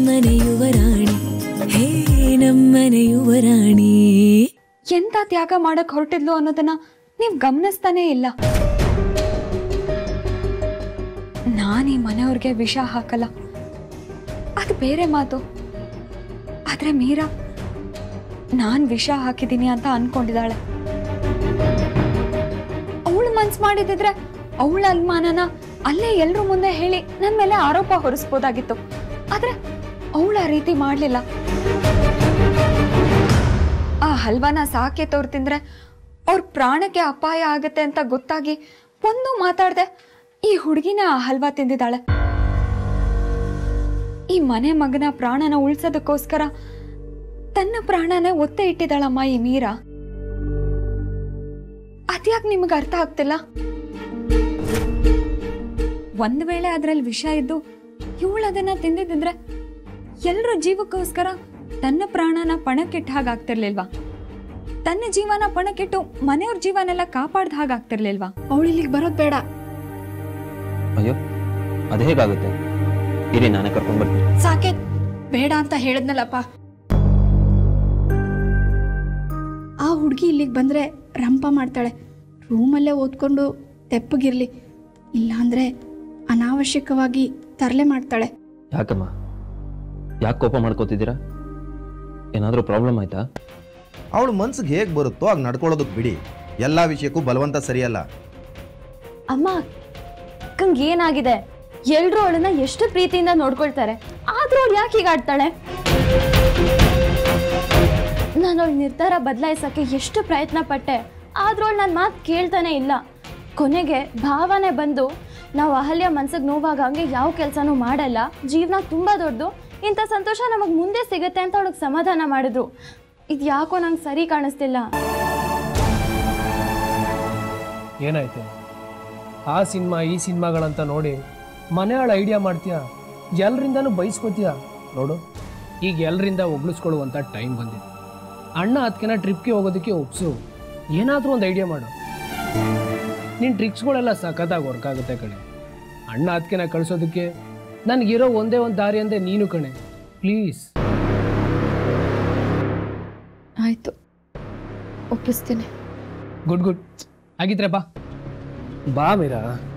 ನಮ್ಮನೆ ಯುವರಾಣಿ ಹೇ ನಮ್ಮನೆ ಯುವರಾಣಿ ಎಂತ ತ್ಯಾಗ ಮಾಡಕ್ ಹೊರಟಿದ್ಲು ಅನ್ನೋದನ್ನ ನೀವ್ ಗಮನಿಸ್ತಾನೇ ಇಲ್ಲ ನಾನ್ ಈ ಮನೆಯವ್ರಿಗೆ ವಿಷ ಹಾಕಲ್ಲ ಅದು ಬೇರೆ ಮಾತು ಆದ್ರೆ ಮೀರಾ ನಾನ್ ವಿಷ ಹಾಕಿದೀನಿ ಅಂತ ಅನ್ಕೊಂಡಿದ್ದಾಳೆ ಅವಳು ಮನ್ಸ್ ಮಾಡಿದಿದ್ರೆ ಅವಳ ಅನುಮಾನನ ಅಲ್ಲೇ ಎಲ್ರ ಮುಂದೆ ಹೇಳಿ ನನ್ ಮೇಲೆ ಆರೋಪ ಹೊರಿಸ್ಬೋದಾಗಿತ್ತು ಆದ್ರೆ ಅವಳ ಆ ರೀತಿ ಮಾಡ್ಲಿಲ್ಲ ಆ ಹಲ್ವಾನ ಸಾಕೆ ತೋರ್ ತಿಂದ್ರೆ ಅವ್ರ ಪ್ರಾಣಕ್ಕೆ ಅಪಾಯ ಆಗತ್ತೆ ಅಂತ ಗೊತ್ತಾಗಿ ಒಂದು ಮಾತಾಡ್ದೆ ಈ ಹುಡುಗಿನ ಆ ಹಲ್ವಾ ತಿಂದಿದ್ದಾಳೆ ಈ ಮನೆ ಮಗನ ಪ್ರಾಣನ ಉಳ್ಸೋದಕ್ಕೋಸ್ಕರ ತನ್ನ ಪ್ರಾಣನೇ ಒತ್ತೆ ಇಟ್ಟಿದ್ದಾಳಮ್ಮ ಈ ಮೀರಾ ಅದ್ಯಾಕ್ ನಿಮಗೆ ಅರ್ಥ ಆಗ್ತಿಲ್ಲ ಒಂದ್ ವೇಳೆ ಅದ್ರಲ್ಲಿ ವಿಷ ಇದ್ದು ಇವಳು ಅದನ್ನ ತಿಂದಿದ್ರೆ ಎಲ್ರ ಜೀವಕ್ಕೋಸ್ಕರ ತನ್ನ ಪ್ರಾಣನ ಪಣಕ್ಕಿಟ್ಟ ಹಾಗಾಗ್ತಿರ್ಲಿಲ್ವಾ ತನ್ನ ಜೀವನ ಪಣಕ್ಕಿಟ್ಟು ಮನೆಯವ್ರ ಜೀವನೆಲ್ಲ ಕಾಪಾಡ್ದ ಹಾಗಾಗ್ತಿರ್ಲಿಲ್ವಾ ಅವಳು ಇಲ್ಲಿಗೆ ಬರೋದು ಬೇಡ ಅಯ್ಯೋ ಅದು ಹೇಗಾಗುತ್ತೆ ಇರಿ ನಾನೇ ಕರ್ಕೊಂಡು ಬರ್ತೀನಿ ಸಾಕೇತ್ ಬೇಡ ಅಂತ ಹೇಳಿದ್ನಲ್ಲಪ್ಪ ಆ ಹುಡುಗಿ ಇಲ್ಲಿಗೆ ಬಂದ್ರೆ ರಂಪ ಮಾಡ್ತಾಳೆ ರೂಮಲ್ಲೇ ಓದ್ಕೊಂಡು ತೆಪ್ಪಗಿರ್ಲಿ ಇಲ್ಲಾಂದ್ರೆ ಅನಾವಶ್ಯಕವಾಗಿ ತರಲೆ ಮಾಡ್ತಾಳೆ ಯಾಕಮ್ಮ ಯಾಕೆ ಕೋಪ ಮಾಡ್ಕೋತಿದ್ದೀರಾ ಏನಾದರೂ ಪ್ರಾಬ್ಲಮ್ ಆಯ್ತಾ ಅವಳು ಮನ್ಸಿಗೆ ಹೇಗೆ ಬರುತ್ತೋ ಆಗ ನಡ್ಕೊಳ್ಳೋದಕ್ಕೆ ಬಿಡಿ ಎಲ್ಲ ವಿಷಯಕ್ಕೂ ಬಲವಂತ ಸರಿಯಲ್ಲ ಅಮ್ಮ ಅಕ್ಕಂಗೆ ಏನಾಗಿದೆ ಎಲ್ರೂ ಅವಳನ್ನ ಎಷ್ಟು ಪ್ರೀತಿಯಿಂದ ನೋಡ್ಕೊಳ್ತಾರೆ ಆದ್ರೂ ಅವಳು ಯಾಕೆ ಹೀಗೆ ಆಡ್ತಾಳೆ ನಾನು ಅವಳ ನಿರ್ಧಾರ ಬದಲಾಯಿಸಕ್ಕೆ ಎಷ್ಟು ಪ್ರಯತ್ನ ಪಟ್ಟೆ ಆದ್ರೂ ಅವಳು ನನ್ನ ಮಾತು ಕೇಳ್ತಾನೆ ಇಲ್ಲ ಕೊನೆಗೆ ಭಾವನೆ ಬಂದು ನಾವು ಅಹಲ್ಯ ಮನ್ಸಿಗೆ ನೋವಾಗ ಹಂಗೆ ಯಾವ ಕೆಲಸನೂ ಮಾಡಲ್ಲ ಜೀವನ ತುಂಬ ದೊಡ್ಡದು ಇಂಥ ಸಂತೋಷ ನಮಗೆ ಮುಂದೆ ಸಿಗುತ್ತೆ ಅಂತ ಅವಳಿಗೆ ಸಮಾಧಾನ ಮಾಡಿದ್ರು ಇದು ಯಾಕೋ ನಂಗೆ ಸರಿ ಕಾಣಿಸ್ತಿಲ್ಲ ಏನಾಯ್ತು ಆ ಸಿನಿಮಾ ಈ ಸಿನಿಮಾಗಳಂತ ನೋಡಿ ಮನೆಯಾಳ ಐಡಿಯಾ ಮಾಡ್ತೀಯ ಎಲ್ರಿಂದನೂ ಬೈಸ್ಕೋತೀಯ ನೋಡು ಈಗ ಎಲ್ರಿಂದ ಒಗ್ಳಿಸ್ಕೊಳ್ಳುವಂಥ ಟೈಮ್ ಬಂದಿದೆ ಅಣ್ಣ ಅದಕ್ಕೆನ ಟ್ರಿಪ್ಗೆ ಹೋಗೋದಕ್ಕೆ ಒಪ್ಸು ಏನಾದರೂ ಒಂದು ಐಡಿಯಾ ಮಾಡು ನಿನ್ನ ಟ್ರಿಕ್ಸ್ಗಳೆಲ್ಲ ಸಖತ್ತಾಗಿ ವರ್ಕ್ ಆಗುತ್ತೆ ಕಣೆ ಅಣ್ಣ ಅದಕ್ಕೆನ ಕಳಿಸೋದಕ್ಕೆ ನನಗಿರೋ ಒಂದೇ ಒಂದು ದಾರಿ ಅಂದೆ ನೀನು ಕಣೆ ಪ್ಲೀಸ್ ಆಯ್ತು ಒಪ್ಪಿಸ್ತೀನಿ ಗುಡ್ ಗುಡ್ ಆಗಿದ್ರೆ ಬಾ ಬಾ ಮೀರಾ